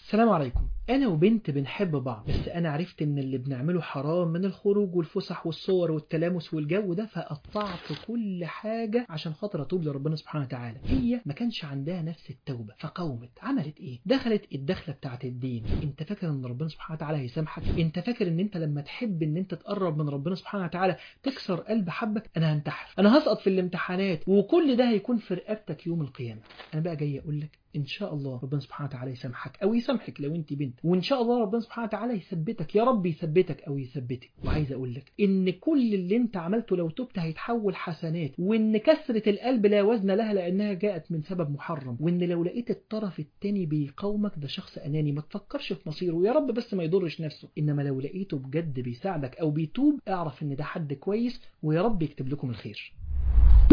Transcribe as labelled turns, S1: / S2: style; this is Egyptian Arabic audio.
S1: السلام عليكم أنا وبنت بنحب بعض بس أنا عرفت إن اللي بنعمله حرام من الخروج والفسح والصور والتلامس والجو ده فقطعت كل حاجة عشان خاطر أتوب لربنا سبحانه وتعالى هي ما كانش عندها نفس التوبة فقومت عملت إيه دخلت الدخلة بتاعت الدين أنت فاكر إن ربنا سبحانه وتعالى هيسامحك أنت فاكر إن أنت لما تحب إن أنت تقرب من ربنا سبحانه وتعالى تكسر قلب حبك أنا هنتحر أنا هسقط في الامتحانات وكل ده هيكون في رقبتك يوم القيامة أنا بقى جاي أقول لك ان شاء الله ربنا سبحانه وتعالى يسامحك او يسامحك لو انت بنت وان شاء الله ربنا سبحانه وتعالى يثبتك يا رب يثبتك او يثبتك وعايز اقول لك ان كل اللي انت عملته لو تبت هيتحول حسنات وان كسرة القلب لا وزن لها لانها جاءت من سبب محرم وان لو لقيت الطرف التاني بيقاومك ده شخص اناني ما تفكرش في مصيره يا رب بس ما يضرش نفسه انما لو لقيته بجد بيساعدك او بيتوب اعرف ان ده حد كويس ويا رب يكتب لكم الخير